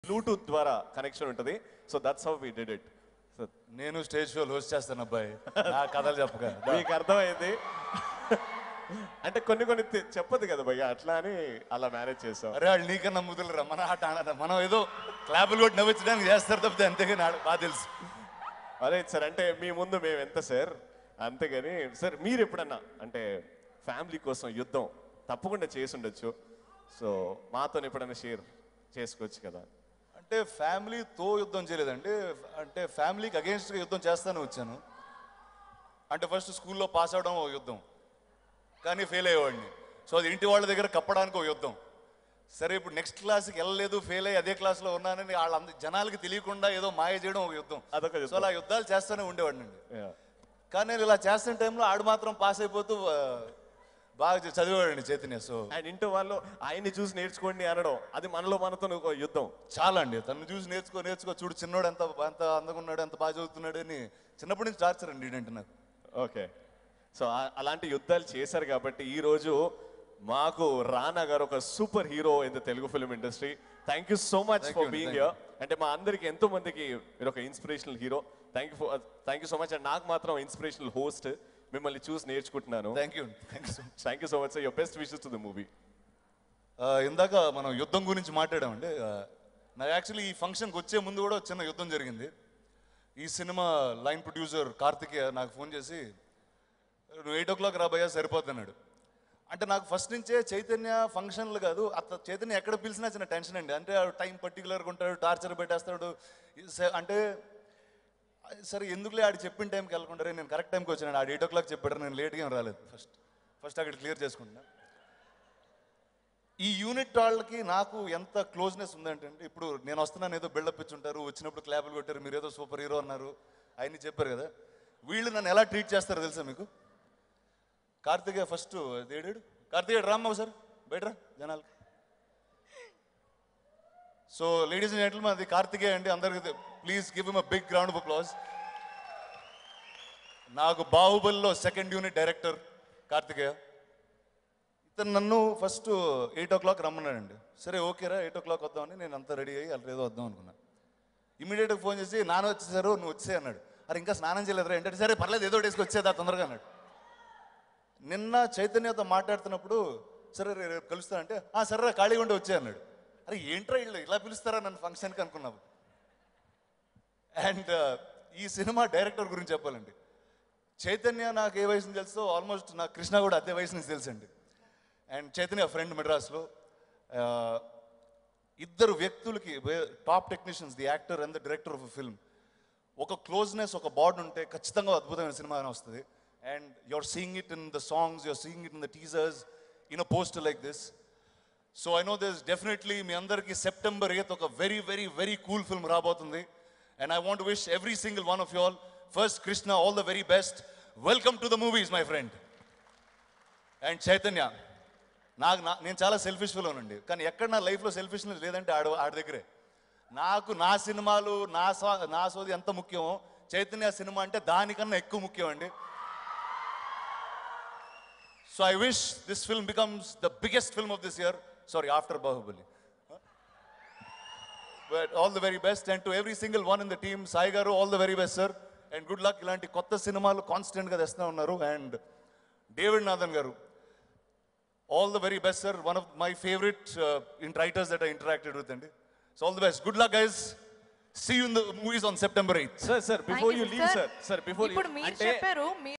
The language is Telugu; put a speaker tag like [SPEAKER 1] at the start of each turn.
[SPEAKER 1] బ్లూటూత్ ద్వారా కనెక్షన్ ఉంటుంది so that's how we did it so
[SPEAKER 2] నేను స్టేజ్ షోలు హోస్ట్ చేస్తాను అబ్బాయి నా కథలు చెప్పక
[SPEAKER 1] మీకు అర్థమైంది అంటే కొన్ని కొన్ని తె- చెప్పదు కదా భయ్య అట్లా అని అలా మేనేజ్ చేసాం
[SPEAKER 2] అరే వాళ్ళు నీకన్నా ముదులురా మన ఆట ఆడదా మనం ఏదో క్లాపులు కొట్టి నవ్వించడానికి చేస్తారు తప్పితే అంతేగాని ఆడ బాగా తెలుసు
[SPEAKER 1] అదే సార్ అంటే మీ ముందు మేము ఎంత సార్ అంతేగాని సార్ మీరు ఎప్పుడన్నా అంటే ఫ్యామిలీ కోసం యుద్ధం తప్పకుండా చేసి ఉండొచ్చు సో మాతో ఎప్పుడైనా షేర్ చేసుకోవచ్చు కదా
[SPEAKER 2] అంటే ఫ్యామిలీతో యుద్ధం చేయలేదండి అంటే ఫ్యామిలీకి అగేన్స్ట్గా యుద్ధం చేస్తానే వచ్చాను అంటే ఫస్ట్ స్కూల్లో పాస్ అవడం ఒక యుద్ధం కానీ ఫెయిల్ అయ్యేవాడిని సో అది ఇంటి వాళ్ళ దగ్గర కప్పడానికి ఒక యుద్ధం సరే ఇప్పుడు నెక్స్ట్ క్లాస్కి వెళ్ళలేదు ఫెయిల్ అయ్యి అదే క్లాస్లో ఉన్నానని వాళ్ళ జనాలకి తెలియకుండా ఏదో మాయ చేయడం ఒక యుద్ధం
[SPEAKER 1] అదొక యుద్ధం.
[SPEAKER 2] సో అలా యుద్ధాలు చేస్తూనే ఉండేవాడిని అండి
[SPEAKER 1] Yeah.
[SPEAKER 2] కానీ నేను ఇలా చేస్తున్న టైంలో ఆడు మాత్రం పాస్ అయిపోతూ ఆ, బాగా చ- చదివాడండి చైతన్య సో
[SPEAKER 1] ఆయన ఇంటి వాళ్ళు ఆయన్ని చూసి నేర్చుకోండి అనడం అది మనలో మనతో ఒక యుద్ధం
[SPEAKER 2] చాలా అండి తను చూసి నేర్చుకో నేర్చుకో చూడు చిన్నోడు ఎంత ఎంత అందంగా ఉన్నాడు ఎంత బాగా చదువుతున్నాడు అని చిన్నప్పటి నుంచి టార్చర్ అండి ఈడంటే నాకు
[SPEAKER 1] ఓకే సో ఆ- అలాంటి యుద్ధాలు చేశారు కాబట్టి ఈ రోజు మాకు రానా గారు ఒక super hero in the Telugu film industry thank you so much
[SPEAKER 2] Thank
[SPEAKER 1] for
[SPEAKER 2] you,
[SPEAKER 1] being
[SPEAKER 2] thank
[SPEAKER 1] here అంటే మా అందరికి ఎంతో మందికి మీరు ఒక inspirational hero thank you for thank you so much and నాకు మాత్రం ఇన్స్పిరేషనల్ హోస్ట్ మిమ్మల్ని చూసి నేర్చుకుంటున్నాను
[SPEAKER 2] thank you thank you so much
[SPEAKER 1] thank you so much your best wishes to the movie
[SPEAKER 2] ఇందాక మనం యుద్ధం గురించి మాట్లాడామండి ఆ, నాకు యాక్చువల్లీ ఈ ఫంక్షన్కి వచ్చే ముందు కూడా ఒక చిన్న యుద్ధం జరిగింది ఈ సినిమా లైన్ ప్రొడ్యూసర్ కార్తికేయ నాకు ఫోన్ చేసి నువ్వు ఎయిట్ ఓ క్లాక్ రాబోయా సరిపోద్ది అన్నాడు అంటే నాకు ఫస్ట్ నుంచే చైతన్య ఫంక్షన్లు కాదు అత్త చైతన్య ఎక్కడ పిలిచినా చిన్న టెన్షన్ అండి అంటే టైం పర్టికులర్గా ఉంటాడు టార్చర్ పెట్టేస్తాడు ఈ స- అంటే సరే ఎందుకులే ఆడు చెప్పిన టైంకి వెళ్ళకుండా నేను కరెక్ట్ టైంకి వచ్చినాడు ఆడు ఎయిట్ ఓ క్లాక్ చెప్పాడు నేను లేట్గా ఏం రాలేదు ఫస్ట్ ఫస్ట్ అక్కడ క్లియర్ చేసుకుంటున్నా ఈ యూనిట్ వాళ్ళకి నాకు ఎంత క్లోజ్నెస్ ఉందంటే అండి ఇప్పుడు నేను వస్తున్నాను ఏదో బిల్డప్ ఇచ్చి ఉంటారు వచ్చినప్పుడు క్లాపులు కొట్టారు మీరు ఏదో సూపర్ హీరో అన్నారు ఆయన్ని చెప్పారు కదా వీళ్ళు నన్ను ఎలా ట్రీట్ చేస్తారో తెలుసా మీకు కార్తికేయ ఫస్ట్ ఏడాడు కార్తికేయ రామ్మ సార్ బయట రా జనాలు సో లేడీస్ అండ్ జెంటల్మెన్ అది కార్తికేయ అండి అందరికి please give him a big round of applause నాకు బాహుబలిలో సెకండ్ యూనిట్ డైరెక్టర్ కార్తికేయ ఇతను నన్ను ఫస్ట్ ఎయిట్ ఓ క్లాక్ రమ్మన్నాడండి సరే ఓకేరా ఎయిట్ ఓ క్లాక్ వద్దామని నేను అంతా రెడీ అయ్యి అలా ఏదో వద్దాం అనుకున్నా ఇమీడియట్గా ఫోన్ చేసి నాన్న వచ్చేసారు నువ్వు వచ్చే అన్నాడు అరే ఇంకా స్నానం చేయలేదురా ఏంటంటే సరే పర్లేదు ఏదో డేస్కి వచ్చేదా తొందరగా అన్నాడు నిన్న చైతన్యతో మాట్లాడుతున్నప్పుడు సరే రే- రేపు కలుస్తానంటే ఆ సరే ఖాళీగా ఉండి వచ్చే అన్నాడు అరే ఏంట్రా వీళ్ళు ఇలా పిలుస్తారా నన్ను ఫంక్షన్కి అనుకున్నావు అండ్ ఈ సినిమా డైరెక్టర్ గురించి చెప్పాలండి చైతన్య నాకు ఏ వయసు నుంచి తెలుసో ఆల్మోస్ట్ నాకు కృష్ణ కూడా అదే వయసు నుంచి తెలుసండి అండ్ చైతన్య ఫ్రెండ్ మెడ్రాస్లో ఆ, ఇద్దరు వ్యక్తులకి top technicians the actor and the director of film ఒక క్లోజ్నెస్ ఒక బాండ్ ఉంటే ఖచ్చితంగా అద్భుతమైన సినిమా అని వస్తుంది and you're seeing it in the songs you're seeing it in the teasers in a post like this so I know this definitely మీ అందరికీ సెప్టెంబర్ ఎయిత్ ఒక very very very cool film రాబోతుంది and I want wish every single one of you all first Krishna all the very best welcome to the movies my friend and Chaitanya నాకు నా నేను చాలా సెల్ఫిష్ అండి కానీ ఎక్కడ నా లైఫ్లో సెల్ఫిష్నెస్ లేదంటే ఆడ ఆడ దగ్గరే నాకు నా సినిమాలు నా సో నా సోది ఎంత ముఖ్యమో చైతన్య సినిమా అంటే దానికన్నా ఎక్కువ ముఖ్యం అండి so I wish this film becomes the biggest film of this year sorry after Baahubali but all the very best and to every single one in the team Sai garu all the very best sir and good luck ఇలాంటి కొత్త సినిమాలు కాన్స్టెంట్గా తెస్తూ ఉన్నారు and David Nathan garu all the very best sir one of my favourite in writers that I interacted with అండి so all the best good luck guys see you in the movies on September eighth
[SPEAKER 1] sir sir before you leave sir sir before
[SPEAKER 3] ఇప్పుడు మీరు
[SPEAKER 1] అంటే
[SPEAKER 3] చెప్పారు మీ